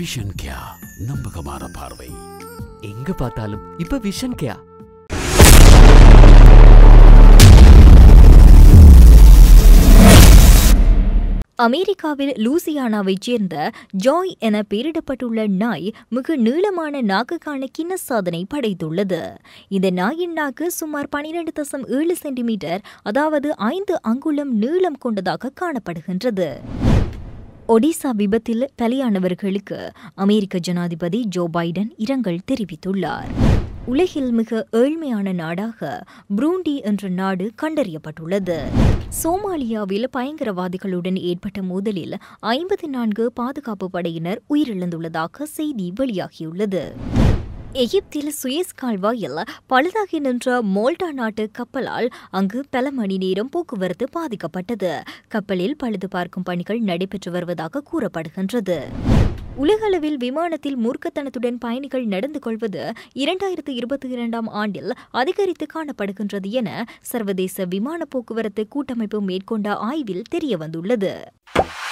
vision கியா நம்பகமான பார்வை எங்க பார்த்தாலும் இப்ப விஷன் கேயா அமெரிக்காவில் லூசியானாவைச் சேர்ந்த ஜாய் என பெயரிடப்பட்டுள்ள நாய் மிக நீளமான நாக்குக்கான கின்ன சாதனை படைத்துள்ளது இந்த நாயின் நாக்கு சுமார் பனிரெண்டு தசம் ஏழு சென்டிமீட்டர் அதாவது ஐந்து அங்குலம் நீளம் கொண்டதாக காணப்படுகின்றது ஒடிசா விபத்தில் பலியானவர்களுக்கு அமெரிக்க ஜனாதிபதி ஜோ பைடன் இரங்கல் தெரிவித்துள்ளார் உலகில் மிக ஏழ்மையான நாடாக புரூண்டி என்ற நாடு கண்டறியப்பட்டுள்ளது சோமாலியாவில் பயங்கரவாதிகளுடன் ஏற்பட்ட மோதலில் ஐம்பத்தி நான்கு பாதுகாப்பு படையினர் உயிரிழந்துள்ளதாக செய்தி வெளியாகியுள்ளது எகிப்தில் சுயஸ் கால்வாயில் பழுதாகி நின்ற மோல்டா நாட்டு கப்பலால் அங்கு பல மணி நேரம் போக்குவரத்து பாதிக்கப்பட்டது கப்பலில் பழுது பார்க்கும் பணிகள் நடைபெற்று வருவதாக கூறப்படுகின்றது உலகளவில் விமானத்தில் மூர்க்கத்தனத்துடன் பயணிகள் நடந்து கொள்வது இரண்டாயிரத்து இருபத்தி இரண்டாம் ஆண்டில் அதிகரித்து காணப்படுகின்றது என சர்வதேச விமான போக்குவரத்து கூட்டமைப்பு மேற்கொண்ட ஆய்வில் தெரியவந்துள்ளது